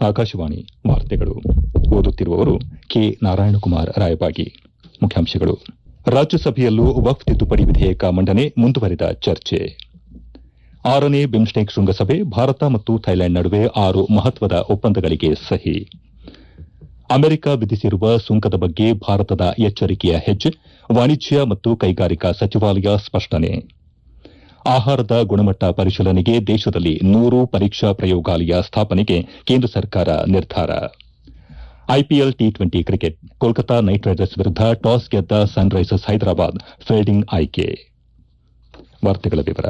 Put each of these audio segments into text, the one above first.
ಆಕಾಶವಾಣಿ ವಾರ್ತೆಗಳು ಓದುತ್ತಿರುವವರು ಕೆ ನಾರಾಯಣಕುಮಾರ್ ರಾಯಬಾಗಿ ಮುಖ್ಯಾಂಶಗಳು ರಾಜ್ಯಸಭೆಯಲ್ಲೂ ವಕ್ಫ್ ತಿದ್ದುಪಡಿ ವಿಧೇಯಕ ಮಂಡನೆ ಮುಂದುವರಿದ ಚರ್ಚೆ ಆರನೇ ಬಿಮ್ಸ್ಟೆಕ್ ಶೃಂಗಸಭೆ ಭಾರತ ಮತ್ತು ಥೈಲ್ಯಾಂಡ್ ನಡುವೆ ಆರು ಮಹತ್ವದ ಒಪ್ಪಂದಗಳಿಗೆ ಸಹಿ ಅಮೆರಿಕ ವಿಧಿಸಿರುವ ಸುಂಕದ ಬಗ್ಗೆ ಭಾರತದ ಎಚ್ಚರಿಕೆಯ ಹೆಜ್ಜೆ ವಾಣಿಜ್ಯ ಮತ್ತು ಕೈಗಾರಿಕಾ ಸಚಿವಾಲಯ ಸ್ಪಷ್ಟನೆ ಆಹಾರದ ಗುಣಮಟ್ಟ ಪರಿಶೀಲನೆಗೆ ದೇಶದಲ್ಲಿ ನೂರು ಪರೀಕ್ಷಾ ಪ್ರಯೋಗಾಲಯ ಸ್ಥಾಪನೆಗೆ ಕೇಂದ್ರ ಸರ್ಕಾರ ನಿರ್ಧಾರ IPL T twenty cricket Kolkata knight riders ವಿರುದ್ಧ ಟಾಸ್ ಗೆದ್ದ ಸನ್ರೈಸರ್ಸ್ ಹೈದರಾಬಾದ್ ಫೀಲ್ಡಿಂಗ್ ಆಯ್ಕೆ ವಾರ್ತೆಗಳ ವಿವರ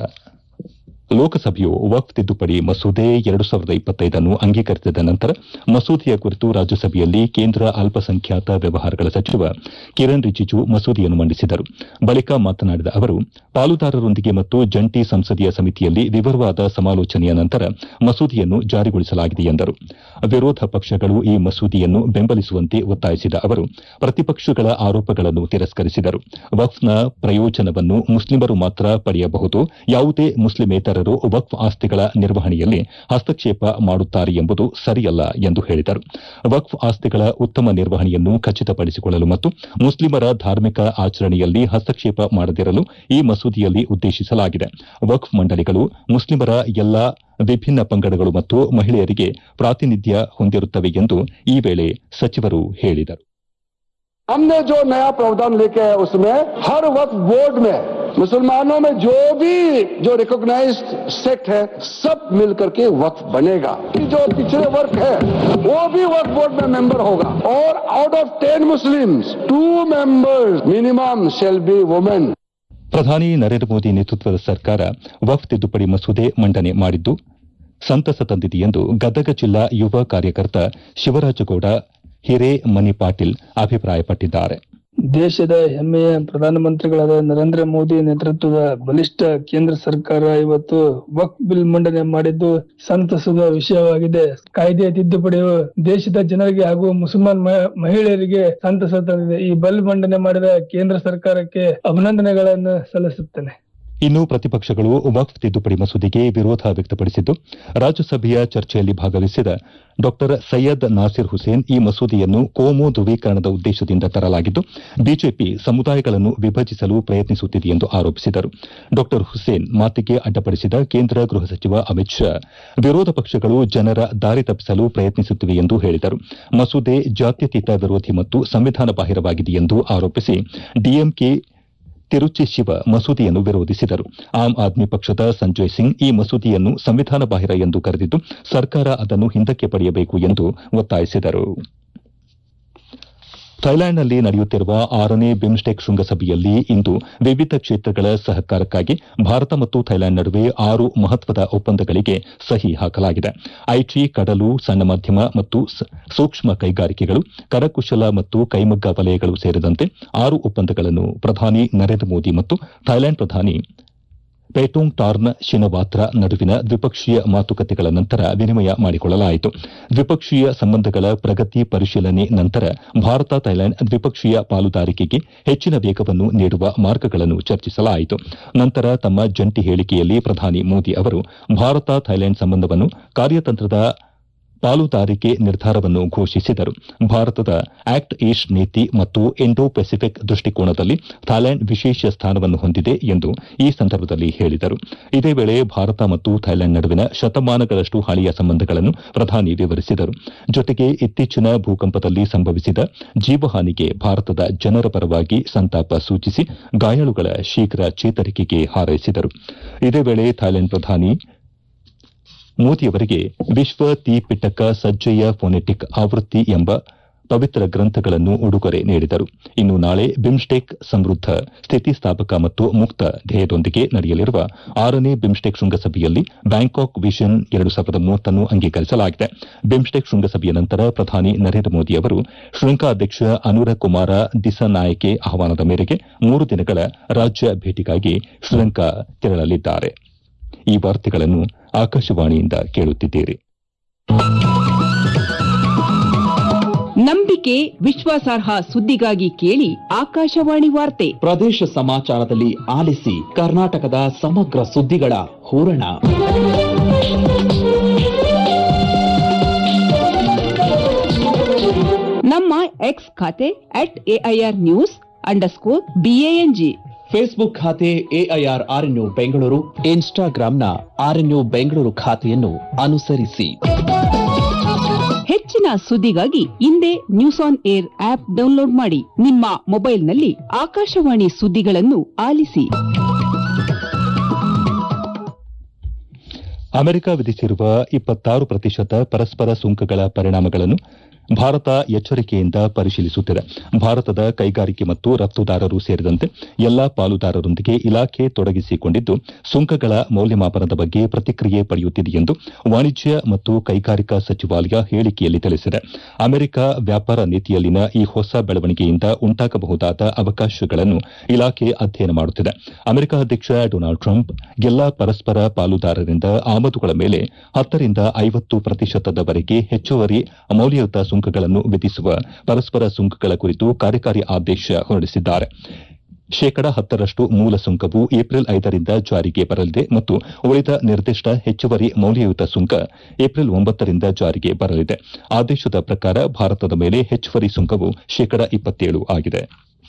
ಲೋಕಸಭೆಯು ವಕ್ಫ್ ತಿದ್ದುಪಡಿ ಮಸೂದೆ ಎರಡು ಸಾವಿರದ ಇಪ್ಪತ್ತೈದನ್ನು ಅಂಗೀಕರಿಸಿದ ನಂತರ ಮಸೂದೆಯ ಕುರಿತು ರಾಜ್ಯಸಭೆಯಲ್ಲಿ ಕೇಂದ್ರ ಅಲ್ಪಸಂಖ್ಯಾತ ವ್ಯವಹಾರಗಳ ಸಚಿವ ಕಿರಣ್ ರಿಜಿಜು ಮಸೂದೆಯನ್ನು ಮಂಡಿಸಿದರು ಬಳಿಕ ಮಾತನಾಡಿದ ಅವರು ಪಾಲುದಾರರೊಂದಿಗೆ ಮತ್ತು ಜಂಟಿ ಸಂಸದೀಯ ಸಮಿತಿಯಲ್ಲಿ ವಿವರವಾದ ಸಮಾಲೋಚನೆಯ ನಂತರ ಮಸೂದೆಯನ್ನು ಜಾರಿಗೊಳಿಸಲಾಗಿದೆ ಎಂದರು ವಿರೋಧ ಪಕ್ಷಗಳು ಈ ಮಸೂದೆಯನ್ನು ಬೆಂಬಲಿಸುವಂತೆ ಒತ್ತಾಯಿಸಿದ ಅವರು ಪ್ರತಿಪಕ್ಷಗಳ ಆರೋಪಗಳನ್ನು ತಿರಸ್ಕರಿಸಿದರು ವಕ್ಫ್ನ ಪ್ರಯೋಜನವನ್ನು ಮುಸ್ಲಿಮರು ಮಾತ್ರ ಪಡೆಯಬಹುದು ಯಾವುದೇ ಮುಸ್ಲಿಮೇತರರು ವಕ್ಫ್ ಆಸ್ತಿಗಳ ನಿರ್ವಹಣೆಯಲ್ಲಿ ಹಸ್ತಕ್ಷೇಪ ಮಾಡುತ್ತಾರೆ ಎಂಬುದು ಸರಿಯಲ್ಲ ಎಂದು ಹೇಳಿದರು ವಕ್ಫ್ ಆಸ್ತಿಗಳ ಉತ್ತಮ ನಿರ್ವಹಣೆಯನ್ನು ಖಚಿತಪಡಿಸಿಕೊಳ್ಳಲು ಮತ್ತು ಮುಸ್ಲಿಮರ ಧಾರ್ಮಿಕ ಆಚರಣೆಯಲ್ಲಿ ಹಸ್ತಕ್ಷೇಪ ಮಾಡದಿರಲು ಈ ಮಸೂದೆಯಲ್ಲಿ ಉದ್ದೇಶಿಸಲಾಗಿದೆ ವಕ್ಫ್ ಮಂಡಳಿಗಳು ಮುಸ್ಲಿಮರ ಎಲ್ಲಾ ವಿಭಿನ್ನ ಪಂಗಡಗಳು ಮತ್ತು ಮಹಿಳೆಯರಿಗೆ ಪ್ರಾತಿನಿಧ್ಯ ಹೊಂದಿರುತ್ತವೆ ಎಂದು ಈ ವೇಳೆ ಸಚಿವರು ಹೇಳಿದರು हमने जो नया प्रावधान लेके आया उसमें हर वक्त बोर्ड में मुसलमानों में जो भी जो रिकॉग्नाइज्ड सेक्ट है सब मिलकर के वक्फ बनेगा जो पिछड़े वर्ग है वो भी वक्फ बोर्ड में मेंबर होगा और out of ten Muslims two members minimum shall be women ಪ್ರಧಾನಿ ನರೇಂದ್ರ ಮೋದಿ ನೇತೃತ್ವದ ಸರ್ಕಾರ ವಕ್ಫ್ ತಿದ್ದುಪಡಿ ಮಸೂದೆ ಮಂಡನೆ ಮಾಡಿದ್ದು ಸಂತಸ ತಂದಿದೆ ಎಂದು ಗದಗ ಜಿಲ್ಲಾ ಯುವ ಕಾರ್ಯಕರ್ತ ಶಿವರಾಜಗೌಡ ಹಿರೇಮನಿ ಪಾಟೀಲ್ ಅಭಿಪ್ರಾಯಪಟ್ಟಿದ್ದಾರೆ ದೇಶದ ಹೆಮ್ಮೆಯ ಪ್ರಧಾನಮಂತ್ರಿಗಳಾದ ನರೇಂದ್ರ ಮೋದಿ ನೇತೃತ್ವದ ಬಲಿಷ್ಠ ಕೇಂದ್ರ ಸರ್ಕಾರ ಇವತ್ತು ವಕ್ ಬಿಲ್ ಮಂಡನೆ ಮಾಡಿದ್ದು ಸಂತಸದ ವಿಷಯವಾಗಿದೆ ಕಾಯ್ದೆ ತಿದ್ದುಪಡಿಯು ದೇಶದ ಜನರಿಗೆ ಹಾಗೂ ಮುಸಲ್ಮಾನ್ ಮ- ಮಹಿಳೆಯರಿಗೆ ಸಂತಸ ತಂದಿದೆ ಈ ಬಿಲ್ ಮಂಡನೆ ಮಾಡಿದ ಕೇಂದ್ರ ಸರ್ಕಾರಕ್ಕೆ ಅಭಿನಂದನೆಗಳನ್ನು ಸಲ್ಲಿಸುತ್ತೇನೆ ಇನ್ನು ಪ್ರತಿಪಕ್ಷಗಳು ವಕ್ಫ್ ತಿದ್ದುಪಡಿ ಮಸೂದೆಗೆ ವಿರೋಧ ವ್ಯಕ್ತಪಡಿಸಿದ್ದು ರಾಜ್ಯಸಭೆಯ ಚರ್ಚೆಯಲ್ಲಿ ಭಾಗವಹಿಸಿದ ಡಾ ಸೈಯದ್ ನಾಸಿರ್ ಹುಸೇನ್ ಈ ಮಸೂದೆಯನ್ನು ಕೋಮು ಧ್ರುವೀಕರಣದ ಉದ್ದೇಶದಿಂದ ತರಲಾಗಿದ್ದು ಬಿಜೆಪಿ ಸಮುದಾಯಗಳನ್ನು ವಿಭಜಿಸಲು ಪ್ರಯತ್ನಿಸುತ್ತಿದೆ ಎಂದು ಆರೋಪಿಸಿದರು ಡಾ ಹುಸೇನ್ ಮಾತಿಗೆ ಅಡ್ಡಪಡಿಸಿದ ಕೇಂದ್ರ ಗೃಹ ಸಚಿವ ಅಮಿತ್ ಶಾ ವಿರೋಧ ಪಕ್ಷಗಳು ಜನರ ದಾರಿ ತಪ್ಪಿಸಲು ಪ್ರಯತ್ನಿಸುತ್ತಿವೆ ಎಂದು ಹೇಳಿದರು ಮಸೂದೆ ಜಾತ್ಯತೀತ ವಿರೋಧಿ ಮತ್ತು ಸಂವಿಧಾನ ಬಾಹಿರವಾಗಿದೆ ಎಂದು ಆರೋಪಿಸಿ ಡಿಎಂಕೆ ತಿರುಚಿ ಶಿವ ಮಸೂದೆಯನ್ನು ವಿರೋಧಿಸಿದರು ಆಮ್ ಆದ್ಮಿ ಪಕ್ಷದ ಸಂಜಯ್ ಸಿಂಗ್ ಈ ಮಸೂದೆಯನ್ನು ಸಂವಿಧಾನ ಬಾಹಿರ ಎಂದು ಕರೆದಿದ್ದು ಸರ್ಕಾರ ಅದನ್ನು ಹಿಂದಕ್ಕೆ ಪಡೆಯಬೇಕು ಎಂದು ಒತ್ತಾಯಿಸಿದರು ಥೈಲ್ಯಾಂಡ್ನಲ್ಲಿ ನಡೆಯುತ್ತಿರುವ ಆರನೇ ಬಿಮ್ಸ್ಟೆಕ್ ಶೃಂಗಸಭೆಯಲ್ಲಿ ಇಂದು ವಿವಿಧ ಕ್ಷೇತ್ರಗಳ ಸಹಕಾರಕ್ಕಾಗಿ ಭಾರತ ಮತ್ತು ಥೈಲ್ಯಾಂಡ್ ನಡುವೆ ಆರು ಮಹತ್ವದ ಒಪ್ಪಂದಗಳಿಗೆ ಸಹಿ ಹಾಕಲಾಗಿದೆ ಐಟಿ ಕಡಲು ಸಣ್ಣ ಮಧ್ಯಮ ಮತ್ತು ಸ- ಸೂಕ್ಷ್ಮ ಕೈಗಾರಿಕೆಗಳು ಕರಕುಶಲ ಮತ್ತು ಕೈಮಗ್ಗ ವಲಯಗಳು ಸೇರಿದಂತೆ ಆರು ಒಪ್ಪಂದಗಳನ್ನು ಪ್ರಧಾನಿ ನರೇಂದ್ರ ಮೋದಿ ಮತ್ತು ಥೈಲ್ಯಾಂಡ್ ಪ್ರಧಾನಿ ಪೇಟೋಂಗ್ ಟಾರ್ನ್ ಶಿನವಾತ್ರ ನಡುವಿನ ದ್ವಿಪಕ್ಷೀಯ ಮಾತುಕತೆಗಳ ನಂತರ ವಿನಿಮಯ ಮಾಡಿಕೊಳ್ಳಲಾಯಿತು ದ್ವಿಪಕ್ಷೀಯ ಸಂಬಂಧಗಳ ಪ್ರಗತಿ ಪರಿಶೀಲನೆ ನಂತರ ಭಾರತ ಥೈಲ್ಯಾಂಡ್ ದ್ವಿಪಕ್ಷೀಯ ಪಾಲುದಾರಿಕೆಗೆ ಹೆಚ್ಚಿನ ವೇಗವನ್ನು ನೀಡುವ ಮಾರ್ಗಗಳನ್ನು ಚರ್ಚಿಸಲಾಯಿತು ನಂತರ ತಮ್ಮ ಜಂಟಿ ಹೇಳಿಕೆಯಲ್ಲಿ ಪ್ರಧಾನಿ ಮೋದಿ ಅವರು ಭಾರತ ಥೈಲ್ಯಾಂಡ್ ಸಂಬಂಧವನ್ನು ಕಾರ್ಯತಂತ್ರದ ಪಾಲುದಾರಿಕೆ ನಿರ್ಧಾರವನ್ನು ಘೋಷಿಸಿದರು ಭಾರತದ ಆಕ್ಟ್ ಈಸ್ಟ್ ನೀತಿ ಮತ್ತು ಇಂಡೋ ಪೆಸಿಫಿಕ್ ದೃಷ್ಟಿಕೋನದಲ್ಲಿ ಥೈಲ್ಯಾಂಡ್ ವಿಶೇಷ ಸ್ಥಾನವನ್ನು ಹೊಂದಿದೆ ಎಂದು ಈ ಸಂದರ್ಭದಲ್ಲಿ ಹೇಳಿದರು ಇದೇ ವೇಳೆ ಭಾರತ ಮತ್ತು ಥೈಲ್ಯಾಂಡ್ ನಡುವಿನ ಶತಮಾನಗಳಷ್ಟು ಹಳೆಯ ಸಂಬಂಧಗಳನ್ನು ಪ್ರಧಾನಿ ವಿವರಿಸಿದರು ಜೊತೆಗೆ ಇತ್ತೀಚಿನ ಭೂಕಂಪದಲ್ಲಿ ಸಂಭವಿಸಿದ ಜೀವಹಾನಿಗೆ ಭಾರತದ ಜನರ ಪರವಾಗಿ ಸಂತಾಪ ಸೂಚಿಸಿ ಗಾಯಾಳುಗಳ ಶೀಘ್ರ ಚೇತರಿಕೆಗೆ ಹಾರೈಸಿದರು ಇದೇ ವೇಳೆ ಥೈಲ್ಯಾಂಡ್ ಪ್ರಧಾನಿ ಮೋದಿಯವರಿಗೆ ವಿಶ್ವ ತಿ ಪಿಟಕ ಸಜ್ಜೆಯ ಫೋನೆಟಿಕ್ ಆವೃತ್ತಿ ಎಂಬ ಪವಿತ್ರ ಗ್ರಂಥಗಳನ್ನು ಉಡುಗೊರೆ ನೀಡಿದರು ಇನ್ನು ನಾಳೆ ಬಿಮ್ಸ್ಟೆಕ್ ಸಮೃದ್ಧ ಸ್ಥಿತಿಸ್ಥಾಪಕ ಮತ್ತು ಮುಕ್ತ ಧ್ಯೇಯದೊಂದಿಗೆ ನಡೆಯಲಿರುವ ಆರನೇ ಬಿಮ್ಸ್ಟೆಕ್ ಶೃಂಗಸಭೆಯಲ್ಲಿ ಬ್ಯಾಂಕಾಕ್ ವಿಷನ್ ಎರಡು ಸಾವಿರದ ಮೂವತ್ತನ್ನು ಅಂಗೀಕರಿಸಲಾಗಿದೆ ಬಿಮ್ಸ್ಟೆಕ್ ಶೃಂಗಸಭೆಯ ನಂತರ ಪ್ರಧಾನಿ ನರೇಂದ್ರ ಮೋದಿ ಅವರು ಶ್ರೀಲಂಕಾ ಅಧ್ಯಕ್ಷ ಅನುರ ಕುಮಾರ ದಿಸನಾಯಕೆ ಆಹ್ವಾನದ ಮೇರೆಗೆ ಮೂರು ದಿನಗಳ ರಾಜ್ಯ ಭೇಟಿಗಾಗಿ ಶ್ರೀಲಂಕಾ ತೆರಳಲಿದ್ದಾರೆ ಈ ವಾರ್ತೆಗಳನ್ನು ಆಕಾಶವಾಣಿಯಿಂದ ಕೇಳುತ್ತಿದ್ದೀರಿ ನಂಬಿಕೆ ವಿಶ್ವಾಸಾರ್ಹ ಸುದ್ದಿಗಾಗಿ ಕೇಳಿ ಆಕಾಶವಾಣಿ ವಾರ್ತೆ ಪ್ರದೇಶ ಸಮಾಚಾರದಲ್ಲಿ ಆಲಿಸಿ ಕರ್ನಾಟಕದ ಸಮಗ್ರ ಸುದ್ದಿಗಳ ಹೂರಣ ನಮ್ಮ ಎಕ್ಸ್ ಖಾತೆ at AIR news underscore BANG Facebook ಖಾತೆ ಎಐಆರ್ ಆರ್ಎನ್ಯು ಬೆಂಗಳೂರು ಇನ್ಸ್ಟಾಗ್ರಾಂನ ಆರ್ಎನ್ಯು ಬೆಂಗಳೂರು ಖಾತೆಯನ್ನು ಅನುಸರಿಸಿ ಹೆಚ್ಚಿನ ಸುದ್ದಿಗಾಗಿ ಹಿಂದೆ news on air app download ಮಾಡಿ ನಿಮ್ಮ ಮೊಬೈಲ್ನಲ್ಲಿ ಆಕಾಶವಾಣಿ ಸುದ್ದಿಗಳನ್ನು ಆಲಿಸಿ ಅಮೆರಿಕ ವಿಧಿಸಿರುವ ಇಪ್ಪತ್ತಾರು ಪ್ರತಿಶತ ಪರಸ್ಪರ ಸುಂಕಗಳ ಪರಿಣಾಮಗಳನ್ನು ಭಾರತ ಎಚ್ಚರಿಕೆಯಿಂದ ಪರಿಶೀಲಿಸುತ್ತಿದೆ ಭಾರತದ ಕೈಗಾರಿಕೆ ಮತ್ತು ರಫ್ತುದಾರರು ಸೇರಿದಂತೆ ಎಲ್ಲಾ ಪಾಲುದಾರರೊಂದಿಗೆ ಇಲಾಖೆ ತೊಡಗಿಸಿಕೊಂಡಿದ್ದು ಸುಂಕಗಳ ಮೌಲ್ಯಮಾಪನದ ಬಗ್ಗೆ ಪ್ರತಿಕ್ರಿಯೆ ಪಡೆಯುತ್ತಿದೆ ಎಂದು ವಾಣಿಜ್ಯ ಮತ್ತು ಕೈಗಾರಿಕಾ ಸಚಿವಾಲಯ ಹೇಳಿಕೆಯಲ್ಲಿ ತಿಳಿಸಿದೆ ಅಮೆರಿಕ ವ್ಯಾಪಾರ ನೀತಿಯಲ್ಲಿನ ಈ ಹೊಸ ಬೆಳವಣಿಗೆಯಿಂದ ಉಂಟಾಗಬಹುದಾದ ಅವಕಾಶಗಳನ್ನು ಇಲಾಖೆ ಅಧ್ಯಯನ ಮಾಡುತ್ತಿದೆ ಅಮೆರಿಕ ಅಧ್ಯಕ್ಷ ಡೊನಾಲ್ಡ್ ಟ್ರಂಪ್ ಎಲ್ಲಾ ಪರಸ್ಪರ ಪಾಲುದಾರರಿಂದ ಆಮದುಗಳ ಮೇಲೆ ಹತ್ತರಿಂದ ಐವತ್ತು ಪ್ರತಿಶತದವರೆಗೆ ಹೆಚ್ಚುವರಿ ಮೌಲ್ಯಯುತ ಸುಂಕಗಳನ್ನು ವಿಧಿಸುವ ಪರಸ್ಪರ ಸುಂಕಗಳ ಕುರಿತು ಕಾರ್ಯಕಾರಿ ಆದೇಶ ಹೊರಡಿಸಿದ್ದಾರೆ ಶೇಕಡ ಹತ್ತರಷ್ಟು ಮೂಲ ಸುಂಕವು ಏಪ್ರಿಲ್ ಐದರಿಂದ ಜಾರಿಗೆ ಬರಲಿದೆ ಮತ್ತು ಉಳಿದ ನಿರ್ದಿಷ್ಟ ಹೆಚ್ಚುವರಿ ಮೌಲ್ಯಯುತ ಸುಂಕ ಏಪ್ರಿಲ್ ಒಂಬತ್ತರಿಂದ ಜಾರಿಗೆ ಬರಲಿದೆ ಆದೇಶದ ಪ್ರಕಾರ ಭಾರತದ ಮೇಲೆ ಹೆಚ್ಚುವರಿ ಸುಂಕವು ಶೇಕಡ ಇಪ್ಪತ್ತೇಳು ಆಗಿದೆ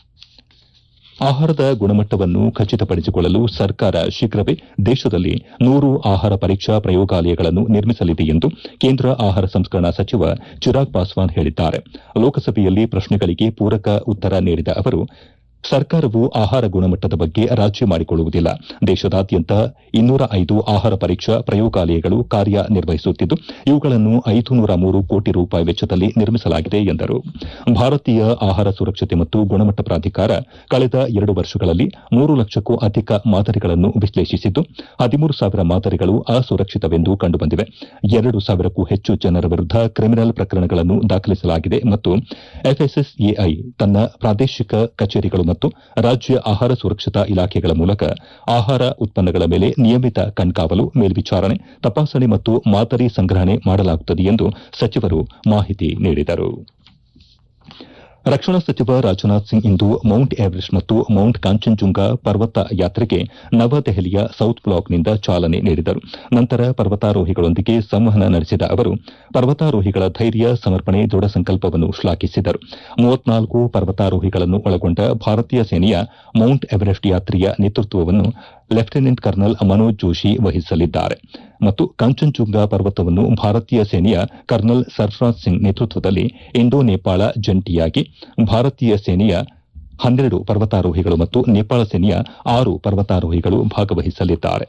ಆಹಾರದ ಗುಣಮಟ್ಟವನ್ನು ಖಚಿತಪಡಿಸಿಕೊಳ್ಳಲು ಸರ್ಕಾರ ಶೀಘ್ರವೇ ದೇಶದಲ್ಲಿ ನೂರು ಆಹಾರ ಪರೀಕ್ಷಾ ಪ್ರಯೋಗಾಲಯಗಳನ್ನು ನಿರ್ಮಿಸಲಿದೆ ಎಂದು ಕೇಂದ್ರ ಆಹಾರ ಸಂಸ್ಕರಣಾ ಸಚಿವ ಚಿರಾಗ್ ಪಾಸ್ವಾನ್ ಹೇಳಿದ್ದಾರೆ ಲೋಕಸಭೆಯಲ್ಲಿ ಪ್ರಶ್ನೆಗಳಿಗೆ ಪೂರಕ ಉತ್ತರ ನೀಡಿದ ಅವರು ಸರ್ಕಾರವು ಆಹಾರ ಗುಣಮಟ್ಟದ ಬಗ್ಗೆ ರಾಜಿ ಮಾಡಿಕೊಳ್ಳುವುದಿಲ್ಲ ದೇಶದಾದ್ಯಂತ ಇನ್ನೂರ ಐದು ಆಹಾರ ಪರೀಕ್ಷಾ ಪ್ರಯೋಗಾಲಯಗಳು ಕಾರ್ಯನಿರ್ವಹಿಸುತ್ತಿದ್ದು ಇವುಗಳನ್ನು ಐದು ನೂರ ಮೂರು ಕೋಟಿ ರೂಪಾಯಿ ವೆಚ್ಚದಲ್ಲಿ ನಿರ್ಮಿಸಲಾಗಿದೆ ಎಂದರು ಭಾರತೀಯ ಆಹಾರ ಸುರಕ್ಷತೆ ಮತ್ತು ಗುಣಮಟ್ಟ ಪ್ರಾಧಿಕಾರ ಕಳೆದ ಎರಡು ವರ್ಷಗಳಲ್ಲಿ ಮೂರು ಲಕ್ಷಕ್ಕೂ ಅಧಿಕ ಮಾದರಿಗಳನ್ನು ವಿಶ್ಲೇಷಿಸಿದ್ದು ಹದಿಮೂರು ಸಾವಿರ ಮಾದರಿಗಳು ಅಸುರಕ್ಷಿತವೆಂದು ಕಂಡುಬಂದಿವೆ ಎರಡು ಸಾವಿರಕ್ಕೂ ಹೆಚ್ಚು ಜನರ ವಿರುದ್ಧ ಕ್ರಿಮಿನಲ್ ಪ್ರಕರಣಗಳನ್ನು ದಾಖಲಿಸಲಾಗಿದೆ ಮತ್ತು ಎಫ್ಎಸ್ಎಸ್ಎಐ ತನ್ನ ಪ್ರಾದೇಶಿಕ ಕಚೇರಿಗಳು ಮತ್ತು ರಾಜ್ಯ ಆಹಾರ ಸುರಕ್ಷತಾ ಇಲಾಖೆಗಳ ಮೂಲಕ ಆಹಾರ ಉತ್ಪನ್ನಗಳ ಮೇಲೆ ನಿಯಮಿತ ಕಣ್ಗಾವಲು ಮೇಲ್ವಿಚಾರಣೆ ತಪಾಸಣೆ ಮತ್ತು ಮಾದರಿ ಸಂಗ್ರಹಣೆ ಮಾಡಲಾಗುತ್ತದೆ ಎಂದು ಸಚಿವರು ಮಾಹಿತಿ ನೀಡಿದರು ರಕ್ಷಣಾ ಸಚಿವ ರಾಜನಾಥ್ ಸಿಂಗ್ ಇಂದು ಮೌಂಟ್ ಎವರೆಸ್ಟ್ ಮತ್ತು ಮೌಂಟ್ ಕಾಂಚನಜುಂಗ ಪರ್ವತ ಯಾತ್ರೆಗೆ ನವದೆಹಲಿಯ ಸೌತ್ ಬ್ಲಾಕ್ನಿಂದ ಚಾಲನೆ ನೀಡಿದರು ನಂತರ ಪರ್ವತಾರೋಹಿಗಳೊಂದಿಗೆ ಸಂವಹನ ನಡೆಸಿದ ಅವರು ಪರ್ವತಾರೋಹಿಗಳ ಧೈರ್ಯ ಸಮರ್ಪಣೆ ದೃಢ ಸಂಕಲ್ಪವನ್ನು ಶ್ಲಾಘಿಸಿದರು ಮೂವತ್ನಾಲ್ಕು ಪರ್ವತಾರೋಹಿಗಳನ್ನು ಒಳಗೊಂಡ ಭಾರತೀಯ ಸೇನೆಯ ಮೌಂಟ್ ಎವರೆಸ್ಟ್ ಯಾತ್ರೆಯ ನೇತೃತ್ವವನ್ನು ಲೆಫ್ಟಿನೆಂಟ್ ಕರ್ನಲ್ ಮನೋಜ್ ಜೋಶಿ ವಹಿಸಲಿದ್ದಾರೆ ಮತ್ತು ಕಾಂಚನಜುಂಗ ಪರ್ವತವನ್ನು ಭಾರತೀಯ ಸೇನೆಯ ಕರ್ನಲ್ ಸರ್ಫರಾಜ್ ಸಿಂಗ್ ನೇತೃತ್ವದಲ್ಲಿ ಇಂಡೋ ನೇಪಾಳ ಜಂಟಿಯಾಗಿ ಭಾರತೀಯ ಸೇನೆಯ ಹನ್ನೆರಡು ಪರ್ವತಾರೋಹಿಗಳು ಮತ್ತು ನೇಪಾಳ ಸೇನೆಯ ಆರು ಪರ್ವತಾರೋಹಿಗಳು ಭಾಗವಹಿಸಲಿದ್ದಾರೆ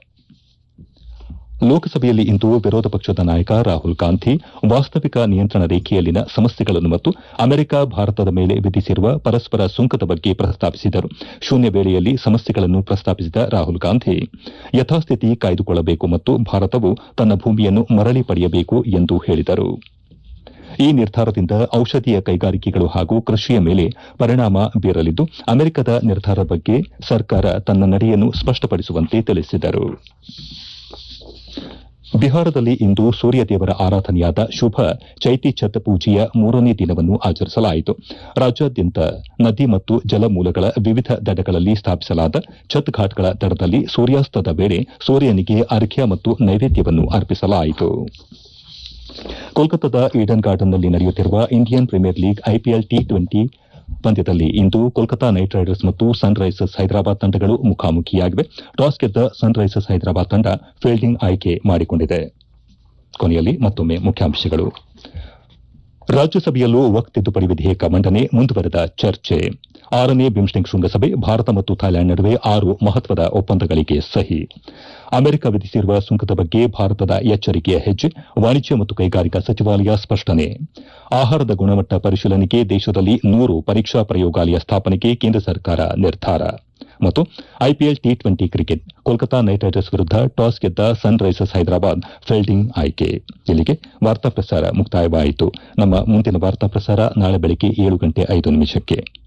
ಲೋಕಸಭೆಯಲ್ಲಿ ಇಂದು ವಿರೋಧ ಪಕ್ಷದ ನಾಯಕ ರಾಹುಲ್ ಗಾಂಧಿ ವಾಸ್ತವಿಕ ನಿಯಂತ್ರಣ ರೇಖೆಯಲ್ಲಿನ ಸಮಸ್ಯೆಗಳನ್ನು ಮತ್ತು ಅಮೆರಿಕ ಭಾರತದ ಮೇಲೆ ವಿಧಿಸಿರುವ ಪರಸ್ಪರ ಸುಂಕದ ಬಗ್ಗೆ ಪ್ರಸ್ತಾಪಿಸಿದರು ಶೂನ್ಯ ವೇಳೆಯಲ್ಲಿ ಸಮಸ್ಯೆಗಳನ್ನು ಪ್ರಸ್ತಾಪಿಸಿದ ರಾಹುಲ್ ಗಾಂಧಿ ಯಥಾಸ್ಥಿತಿ ಕಾಯ್ದುಕೊಳ್ಳಬೇಕು ಮತ್ತು ಭಾರತವು ತನ್ನ ಭೂಮಿಯನ್ನು ಮರಳಿ ಪಡೆಯಬೇಕು ಎಂದು ಹೇಳಿದರು ಈ ನಿರ್ಧಾರದಿಂದ ಔಷಧೀಯ ಕೈಗಾರಿಕೆಗಳು ಹಾಗೂ ಕೃಷಿಯ ಮೇಲೆ ಪರಿಣಾಮ ಬೀರಲಿದ್ದು ಅಮೆರಿಕದ ನಿರ್ಧಾರದ ಬಗ್ಗೆ ಸರ್ಕಾರ ತನ್ನ ನಡೆಯನ್ನು ಸ್ಪಷ್ಟಪಡಿಸುವಂತೆ ತಿಳಿಸಿದರು ಬಿಹಾರದಲ್ಲಿ ಇಂದು ಸೂರ್ಯದೇವರ ಆರಾಧನೆಯಾದ ಶುಭ ಚೈತಿ ಛತ್ ಪೂಜೆಯ ಮೂರನೇ ದಿನವನ್ನು ಆಚರಿಸಲಾಯಿತು ರಾಜ್ಯಾದ್ಯಂತ ನದಿ ಮತ್ತು ಜಲಮೂಲಗಳ ವಿವಿಧ ದಡಗಳಲ್ಲಿ ಸ್ಥಾಪಿಸಲಾದ ಛತ್ ಘಾಟ್ಗಳ ದಡದಲ್ಲಿ ಸೂರ್ಯಾಸ್ತದ ವೇಳೆ ಸೂರ್ಯನಿಗೆ ಅರ್ಘ್ಯ ಮತ್ತು ನೈವೇದ್ಯವನ್ನು ಅರ್ಪಿಸಲಾಯಿತು ಕೋಲ್ಕತ್ತಾದ ಈಡನ್ ಗಾರ್ಡನ್ನಲ್ಲಿ ನಡೆಯುತ್ತಿರುವ Indian premier league IPL T twenty ಪಂದ್ಯದಲ್ಲಿ ಇಂದು ಕೋಲ್ಕತಾ ನೈಟ್ ರೈಡರ್ಸ್ ಮತ್ತು ಸನ್ ರೈಸರ್ಸ್ ಹೈದರಾಬಾದ್ ತಂಡಗಳು ಮುಖಾಮುಖಿಯಾಗಿವೆ ಟಾಸ್ ಗೆದ್ದ ಸನ್ ರೈಸರ್ಸ್ ಹೈದರಾಬಾದ್ ತಂಡ ಫೀಲ್ಡಿಂಗ್ ಆಯ್ಕೆ ಮಾಡಿಕೊಂಡಿದೆ ಕೊನೆಯಲ್ಲಿ ಮತ್ತೊಮ್ಮೆ ಮುಖ್ಯಾಂಶಗಳು ರಾಜ್ಯಸಭೆಯಲ್ಲೂ ವಕ್ ತಿದ್ದುಪಡಿ ವಿಧೇಯಕ ಮಂಡನೆ ಮುಂದುವರೆದ ಚರ್ಚೆ ಆರನೇ ಬಿಮ್ಸ್ಟೆಕ್ ಶೃಂಗಸಭೆ ಭಾರತ ಮತ್ತು ಥೈಲ್ಯಾಂಡ್ ನಡುವೆ ಆರು ಮಹತ್ವದ ಒಪ್ಪಂದಗಳಿಗೆ ಸಹಿ ಅಮೆರಿಕ ವಿಧಿಸಿರುವ ಸುಂಕದ ಬಗ್ಗೆ ಭಾರತದ ಎಚ್ಚರಿಕೆಯ ಹೆಜ್ಜೆ ವಾಣಿಜ್ಯ ಮತ್ತು ಕೈಗಾರಿಕಾ ಸಚಿವಾಲಯ ಸ್ಪಷ್ಟನೆ ಆಹಾರದ ಗುಣಮಟ್ಟ ಪರಿಶೀಲನೆಗೆ ದೇಶದಲ್ಲಿ ನೂರು ಪರೀಕ್ಷಾ ಪ್ರಯೋಗಾಲಯ ಸ್ಥಾಪನೆಗೆ ಕೇಂದ್ರ ಸರ್ಕಾರ ನಿರ್ಧಾರ ಮತ್ತು IPL T twenty cricket Kolkata knight riders ವಿರುದ್ಧ ಟಾಸ್ ಗೆದ್ದ ಸನ್ ರೈಸರ್ಸ್ ಹೈದರಾಬಾದ್ ಫೀಲ್ಡಿಂಗ್ ಆಯ್ಕೆ ಇಲ್ಲಿಗೆ ವಾರ್ತಾ ಪ್ರಸಾರ ಮುಕ್ತಾಯವಾಯಿತು ನಮ್ಮ ಮುಂದಿನ ವಾರ್ತಾ ಪ್ರಸಾರ ನಾಳೆ ಬೆಳಗ್ಗೆ ಏಳು ಗಂಟೆ ಐದು ನಿಮಿಷಕ್ಕೆ